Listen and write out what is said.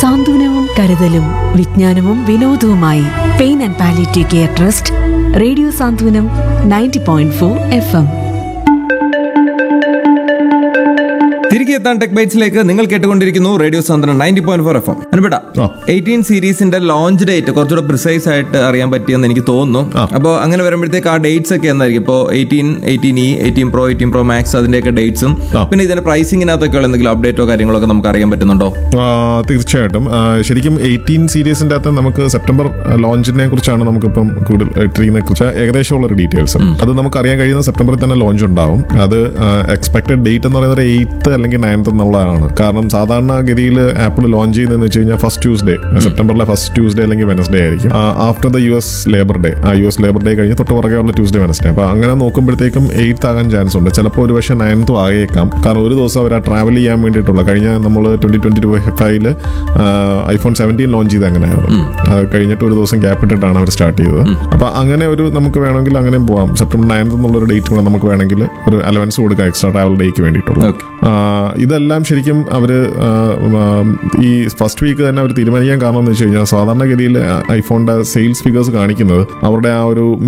സാന്ത്വനവും കരുതലും വിജ്ഞാനവും വിനോദവുമായി pain and palliative care trust radio Santhwanam ninety point four F M തിരികെ എത്താൻ ടെക് ബൈറ്റ്സിലേക്ക് നിങ്ങൾ കേട്ടുകൊണ്ടിരിക്കുന്നു റേഡിയോ സാന്ദ്രൻ ninety point four F M അനുപെട്ട ആ. എയ്റ്റീൻ സീരീസിന്റെ ലോഞ്ച് ഡേറ്റ് കുറച്ചുകൂടെ പ്രിസൈസ് ആയിട്ട് അറിയാൻ പറ്റിയെന്ന് എനിക്ക് തോന്നുന്നു ആ. അപ്പോൾ അങ്ങനെ വരുമ്പോഴത്തേക്ക് ആ ഡേറ്റ്സ് ഒക്കെ എന്തായിരിക്കും ഇപ്പോൾ eighteen eighteen e eighteen pro eighteen pro max അതിന്റെയൊക്കെ ഡേറ്റ്സും ആ. പിന്നെ ഇതിന്റെ പ്രൈസിങ്ങിനകത്തൊക്കെയുള്ള എന്തെങ്കിലും അപ്ഡേറ്റോ കാര്യങ്ങളോ ഒക്കെ നമുക്ക് അറിയാൻ പറ്റുന്നുണ്ടോ ആ, തീർച്ചയായിട്ടും ആ, ശരിക്കും എയ്റ്റീൻ സീരീസിന്റെ അകത്ത് നമുക്ക് സെപ്റ്റംബർ ലോഞ്ചിനെ കുറിച്ചാണ് നമുക്കിപ്പം കൂടുതൽ ഇട്ടിരിക്കുന്നതിനെ കുറിച്ച് ഏകദേശമുള്ള ഒരു ഡീറ്റെയിൽസ് അത് നമുക്ക് അറിയാൻ കഴിയുന്ന സെപ്റ്റംബറിൽ തന്നെ ലോഞ്ച് ഉണ്ടാവും അത് എക്സ്പെക്ടഡ് ഡേറ്റ് എന്ന് പറയുന്നത് എയ്ത്ത് അല്ലെങ്കിൽ നയൻത്ത് എന്നുള്ളതാണ് കാരണം സാധാരണഗതിയിൽ ആപ്പിൾ ലോഞ്ച് ചെയ്യുന്നതെന്ന് വെച്ച് കഴിഞ്ഞാൽ ഫസ്റ്റ് ട്യൂസ്ഡേ സെപ്റ്റംബറിലെ ഫസ്റ്റ് ട്യൂസ്ഡേ അല്ലെങ്കിൽ വെനസ്ഡേ ആയിരിക്കും after the U S labour day ആ യു എസ് ലേബർ ഡേ കഴിഞ്ഞ് തൊട്ട് പുറകെയുള്ള ട്യൂസ്ഡേ വെനസ്ഡേ അപ്പൊ അങ്ങനെ നോക്കുമ്പോഴത്തേക്കും എയ്ത്ത് ആകാൻ ചാൻസ് ഉണ്ട് ചിലപ്പോൾ ഒരു പക്ഷേ നയൻത്തും ആയേക്കാം കാരണം ഒരു ദിവസം അവർ ട്രാവൽ ചെയ്യാൻ വേണ്ടിയിട്ടുള്ള കഴിഞ്ഞ നമ്മൾ ട്വന്റി ട്വന്റി ടു ഫൈവില് ഐഫോൺ സെവൻറ്റീൻ ലോഞ്ച് ചെയ്ത് അങ്ങനെയായിരുന്നു അത് കഴിഞ്ഞിട്ട് ഒരു ദിവസം ഗ്യാപ്പ് ഇട്ടിട്ടാണ് അവർ സ്റ്റാർട്ട് ചെയ്തത് അപ്പൊ അങ്ങനെ ഒരു നമുക്ക് വേണമെങ്കിൽ അങ്ങനെയും പോവാം സെപ്റ്റംബർ നയൻത്ത് എന്നുള്ള ഒരു ഡേറ്റ് കൂടെ നമുക്ക് വേണമെങ്കിൽ ഒരു അലവൻസ് കൊടുക്കാം എക്സ്ട്രാ ട്രാവൽ ഡേക്ക് വേണ്ടിയിട്ടുള്ള Okay. ആ, ഇതെല്ലാം ശരിക്കും അവർ ഈ ഫസ്റ്റ് വീക്ക് തന്നെ അവർ തീരുമാനിക്കാൻ കാരണം എന്ന് വെച്ച് കഴിഞ്ഞാൽ സാധാരണഗതിയിൽ ഐഫോണിന്റെ സെയിൽസ് ഫിഗേഴ്സ് കാണിക്കുന്നത് അവരുടെ ആ ഒരു